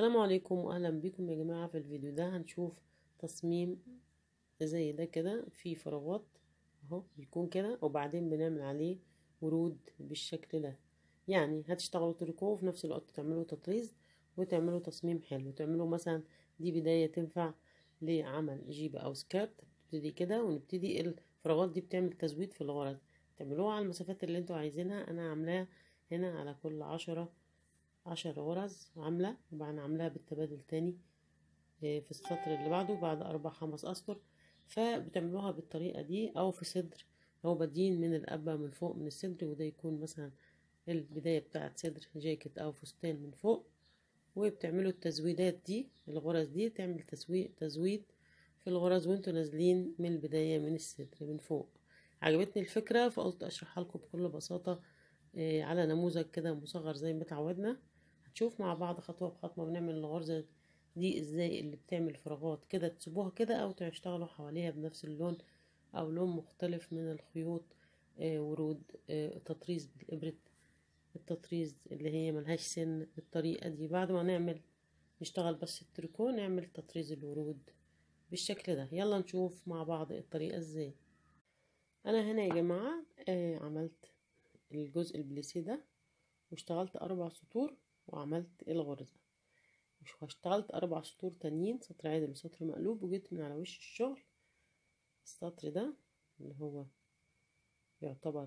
السلام عليكم واهلا بكم يا جماعة في الفيديو ده هنشوف تصميم زي ده كده فيه فراغات اهو بيكون كده وبعدين بنعمل عليه ورود بالشكل ده يعني هتشتغلوا تريكو وفي نفس الوقت تعملوا تطريز وتعملوا تصميم حلو تعملوا مثلا دي بداية تنفع لعمل جيبة او سكيرت نبتدي كده ونبتدي الفراغات دي بتعمل تزويد في الغرز تعملوها على المسافات اللي انتوا عايزينها انا عاملاها هنا على كل عشرة عشر غرز عاملة وبعدين عاملاها بالتبادل تاني في السطر اللي بعده بعد أربع خمس أسطر فبتعملوها بالطريقة دي أو في صدر أو بادين من القبة من فوق من الصدر وده يكون مثلا البداية بتاعة صدر جاكيت أو فستان من فوق وبتعملوا التزويدات دي الغرز دي تعمل تزويد تزويد في الغرز وانتوا نازلين من البداية من الصدر من فوق عجبتني الفكرة فقلت أشرحها لكم بكل بساطة على نموذج كده مصغر زي ما اتعودنا هنشوف مع بعض خطوة بخطوة بنعمل الغرزة دي ازاي اللي بتعمل فراغات كده تسيبوها كده او تشتغلوا حواليها بنفس اللون او لون مختلف من الخيوط آه ورود آه تطريز بالإبرة التطريز اللي هي ملهاش سن بالطريقة دي بعد ما نعمل نشتغل بس التريكو نعمل تطريز الورود بالشكل ده يلا نشوف مع بعض الطريقة ازاي انا هنا يا جماعة آه عملت الجزء البليسي ده واشتغلت اربع سطور وعملت الغرزة واشتغلت اربع سطور تانيين سطر عادل وسطر مقلوب وجيت من على وش الشغل السطر ده اللي هو يعتبر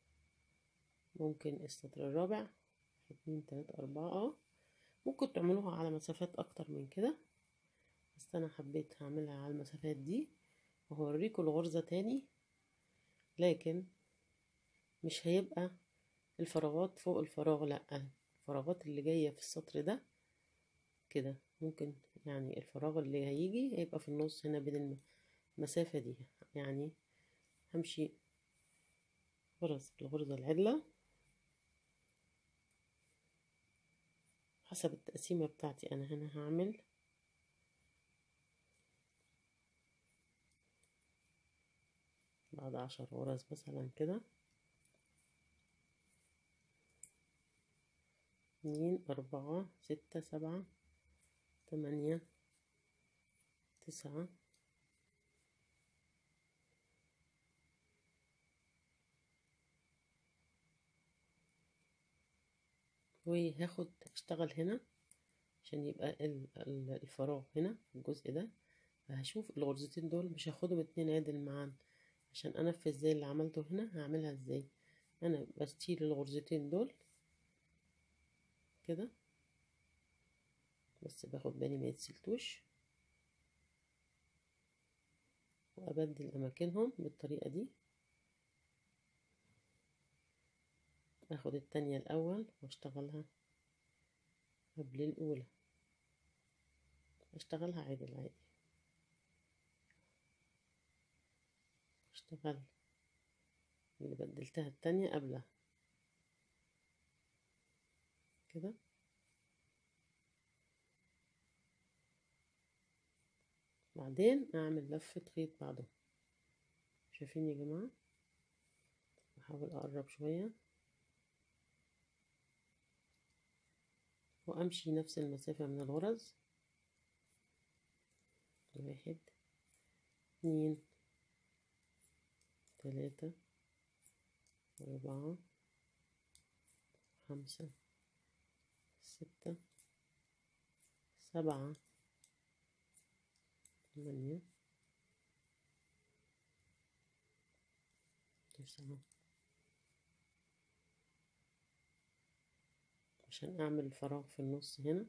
ممكن السطر الرابع اتنين تلاتة اربعة اه ممكن تعملوها على مسافات اكتر من كده بس انا حبيت هعملها على المسافات دي وهوريكم الغرزة تاني لكن مش هيبقى الفراغات فوق الفراغ لا الفراغات اللي جاية في السطر ده كده ممكن يعني الفراغ اللي هيجي هيبقى في النص هنا بين المسافة دي يعني همشي غرز الغرزة العدلة حسب التقسيمة بتاعتي أنا هنا هعمل بعد عشر غرز مثلا كده اتنين أربعة ستة سبعة تمانية تسعة وهاخد اشتغل هنا عشان يبقى الفراغ هنا في الجزء ده فهشوف الغرزتين دول مش هاخدهم اتنين عدل معا عشان انفذ زي اللي عملته هنا هعملها ازاي انا بستيل الغرزتين دول كده بس باخد بالي ما يتسلتوش وابدل اماكنهم بالطريقه دي اخد التانية الاول واشتغلها قبل الاولى اشتغلها عدل عادي اشتغل اللي بدلتها التانية قبلها كده بعدين اعمل لفة خيط بعده شايفين يا جماعة بحاول اقرب شوية وامشي نفس المسافة من الغرز واحد اتنين تلاتة أربعة خمسة ستة سبعة ثمانية تسعة عشان أعمل فراغ في النص هنا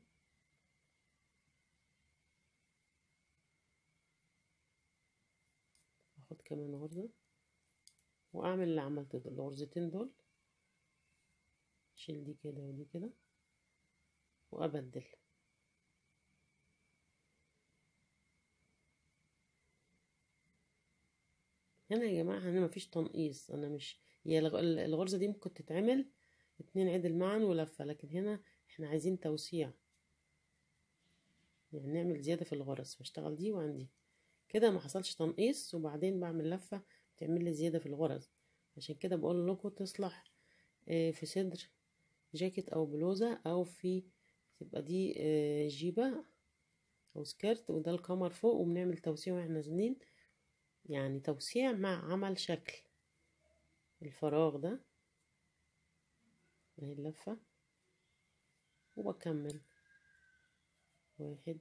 أخد كمان غرزة وأعمل اللي عملته دول الغرزتين دول أشيل دي كده ودي كده وأبدل هنا يا جماعة هنا مفيش تنقيص أنا مش هي الغرزة دي ممكن تتعمل اتنين عدل معا ولفة لكن هنا احنا عايزين توسيع يعني نعمل زيادة في الغرز فاشتغل دي وعندي كده ما حصلش تنقيص وبعدين بعمل لفة تعمل لي زيادة في الغرز عشان كده بقول لكم تصلح في صدر جاكيت او بلوزة او في تبقى دي آه، جيبة او سكيرت وده القمر فوق وبنعمل توسيع واحنا نازلين يعني توسيع مع عمل شكل الفراغ ده اهي اللفة وبكمل واحد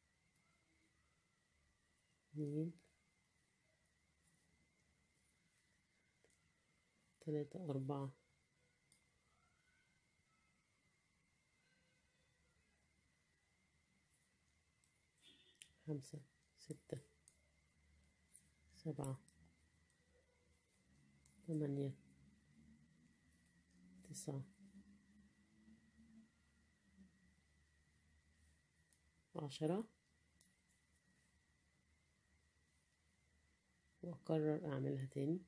اتنين تلاتة أربعة خمسة ستة سبعة ثمانية تسعة عشرة وأكرر أعملها تاني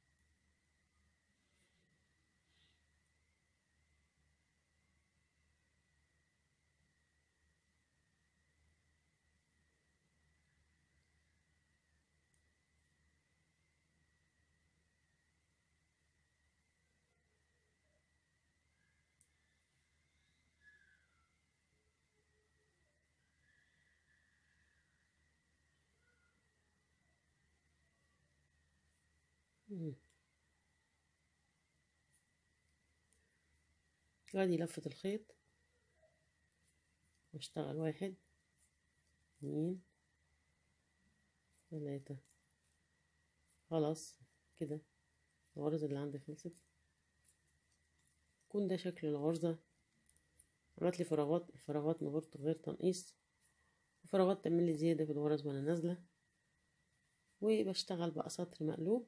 مم. ادي لفة الخيط واشتغل واحد اتنين تلاتة خلاص كده الغرزة اللي عندي خلصت يكون ده شكل الغرزة عملت لي فراغات الفراغات من غير غير تنقيص وفراغات تعمل لي زيادة في الغرز وانا نازلة وبشتغل بقى سطر مقلوب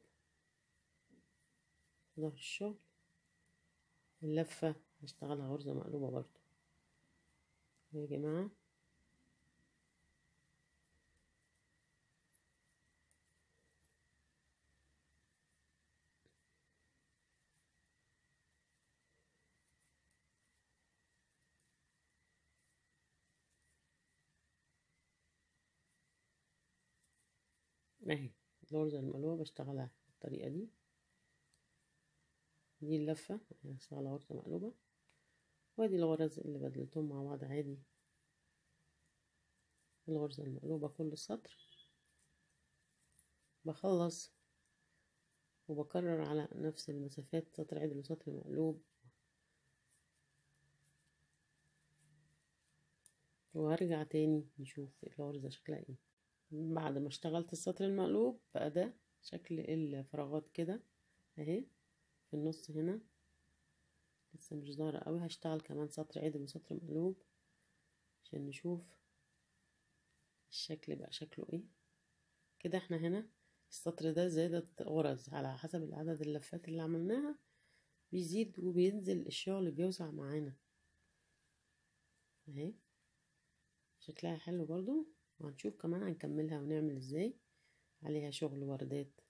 في ظهر الشغل اللفة هشتغلها غرزة مقلوبة برضو يا جماعة اهي الغرزة المقلوبة بشتغلها بالطريقة دي دي اللفة هشتغلها غرزة مقلوبة وادي الغرز اللي بدلتهم مع بعض عادي الغرزة المقلوبة كل سطر بخلص وبكرر على نفس المسافات سطر عدل وسطر مقلوب وهرجع تاني نشوف الغرزة شكلها ايه بعد ما اشتغلت السطر المقلوب بقى ده شكل الفراغات كده اهي في النص هنا لسه مش ظاهرة قوي هشتغل كمان سطر عدل وسطر مقلوب عشان نشوف الشكل بقى شكله ايه كده احنا هنا السطر ده زادة غرز على حسب العدد اللفات اللي عملناها بيزيد وبينزل الشغل بيوسع معانا اهي شكلها حلو برضو وهنشوف كمان هنكملها ونعمل ازاي عليها شغل وردات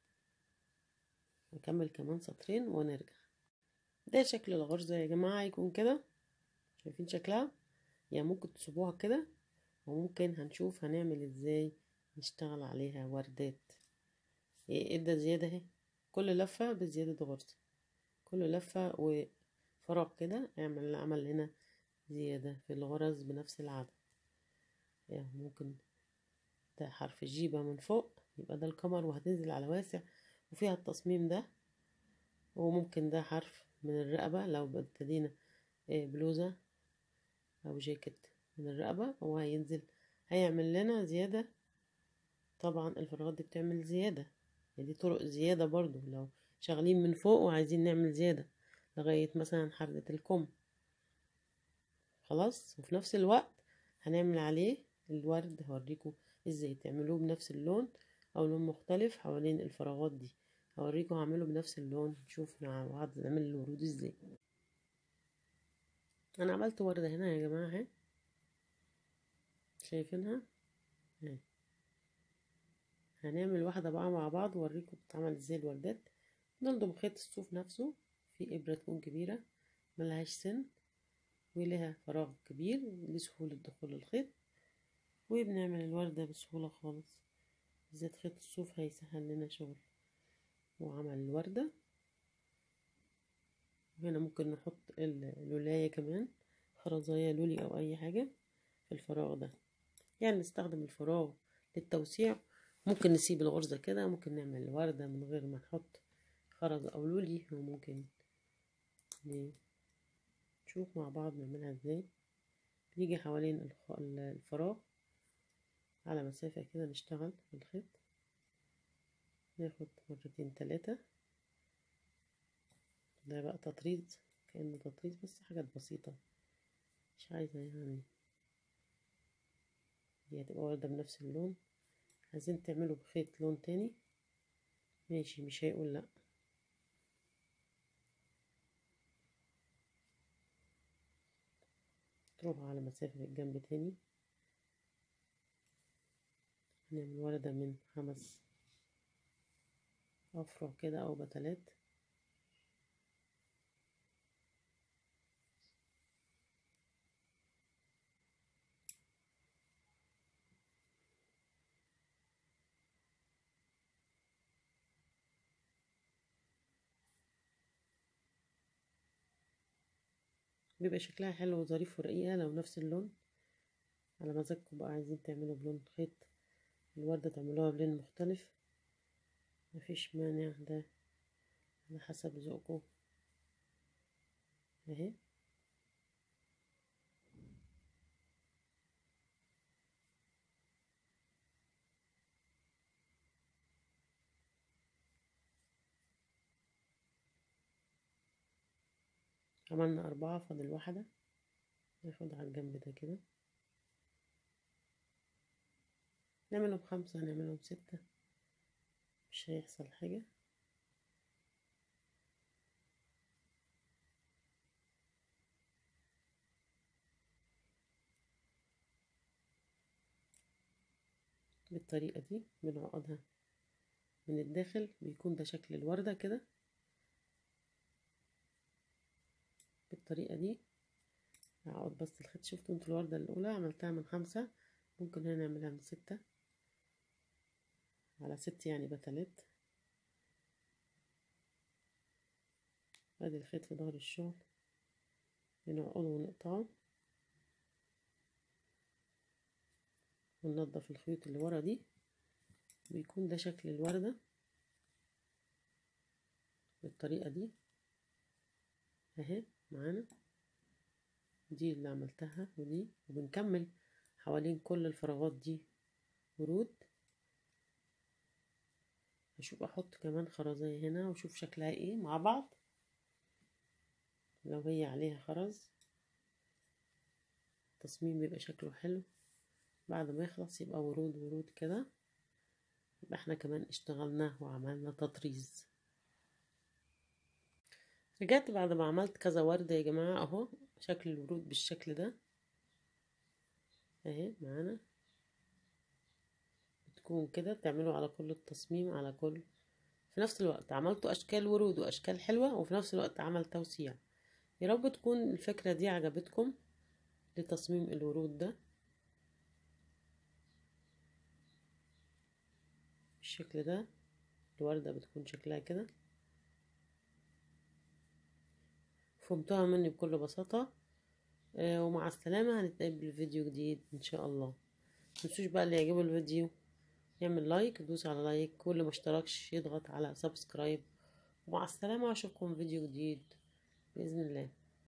نكمل كمان سطرين ونرجع ده شكل الغرزة يا جماعة يكون كده شايفين شكلها يعني ممكن تسيبوها كده وممكن هنشوف هنعمل ازاي نشتغل عليها وردات ايه ادى زيادة اهي كل لفة بزيادة غرزة كل لفة وفراغ كده اعمل عمل هنا زيادة في الغرز بنفس العدد يعني ممكن ده حرف الجيبة من فوق يبقى ده القمر وهتنزل على واسع وفيها التصميم ده وممكن ده حرف من الرقبة لو ابتدينا بلوزة أو جاكيت من الرقبة هو هينزل هيعمل لنا زيادة طبعا الفراغات دي بتعمل زيادة يعني دي طرق زيادة برضو لو شغالين من فوق وعايزين نعمل زيادة لغاية مثلا حردة الكم خلاص وفي نفس الوقت هنعمل عليه الورد هوريكم ازاي تعملوه بنفس اللون او لون مختلف حوالين الفراغات دي هوريكم هعمله بنفس اللون نشوف مع بعض نعمل الورود ازاي انا عملت وردة هنا يا جماعة اهي شايفينها اهي هنعمل واحدة بقى مع بعض واوريكم بتتعمل ازاي الوردات نلضم خيط الصوف نفسه في ابرة تكون كبيرة ملهاش سن ولها فراغ كبير لسهولة دخول الخيط وبنعمل الوردة بسهولة خالص بالذات خيط الصوف هيسهل لنا شغل وعمل الوردة هنا ممكن نحط الولاية كمان خرزاية لولي او اي حاجة في الفراغ ده يعني نستخدم الفراغ للتوسيع ممكن نسيب الغرزة كده ممكن نعمل وردة من غير ما نحط خرز او لولي وممكن نشوف مع بعض نعملها ازاي نيجي حوالين الفراغ على مسافة كده نشتغل بالخيط ناخد مرتين تلاتة ده بقى تطريز كأنه تطريز بس حاجات بسيطة مش عايزة يعني دي هتبقى وردة بنفس اللون عايزين تعملوا بخيط لون تاني ماشي مش هيقول لأ تروح على مسافة الجنب تاني هنعمل وردة من خمس أفرع كده أو بتلات بيبقى شكلها حلو وظريف ورقيقة لو نفس اللون على مزاجكم بقى عايزين تعملوا بلون خيط الوردة تعملوها بلون مختلف مفيش مانع ده على حسب ذوقكم اهي عملنا أربعة فاضل واحدة ناخد على الجنب ده كده نعملهم خمسة هنعملهم ستة مش هيحصل حاجة بالطريقة دي بنعقدها من الداخل بيكون ده شكل الوردة كده بالطريقة دي هقعد بس الخيط شفتوا انتوا الوردة الأولى عملتها من خمسة ممكن هنا نعملها من ستة على ست يعني بتلات ادي الخيط في ظهر الشغل بنعقده ونقطعه وننضف الخيوط اللي ورا دي بيكون ده شكل الوردة بالطريقة دي اهي معانا دي اللي عملتها ودي وبنكمل حوالين كل الفراغات دي ورود اشوف احط كمان خرزية هنا واشوف شكلها ايه مع بعض لو هي عليها خرز التصميم بيبقى شكله حلو بعد ما يخلص يبقى ورود ورود كده يبقى احنا كمان اشتغلناه وعملنا تطريز رجعت بعد ما عملت كذا وردة يا جماعة اهو شكل الورود بالشكل ده اهي معانا بتكون كده تعملوا على كل التصميم على كل في نفس الوقت عملتوا اشكال ورود واشكال حلوة وفي نفس الوقت عمل توسيع يا رب تكون الفكرة دي عجبتكم لتصميم الورود ده بالشكل ده الوردة بتكون شكلها كده فهمتوها مني بكل بساطة آه ومع السلامة هنتقابل في فيديو جديد ان شاء الله متنسوش بقى اللي يعجبه الفيديو يعمل لايك يدوس على لايك كل ما اشتركش يضغط على سبسكرايب ومع السلامة واشوفكم في فيديو جديد بإذن الله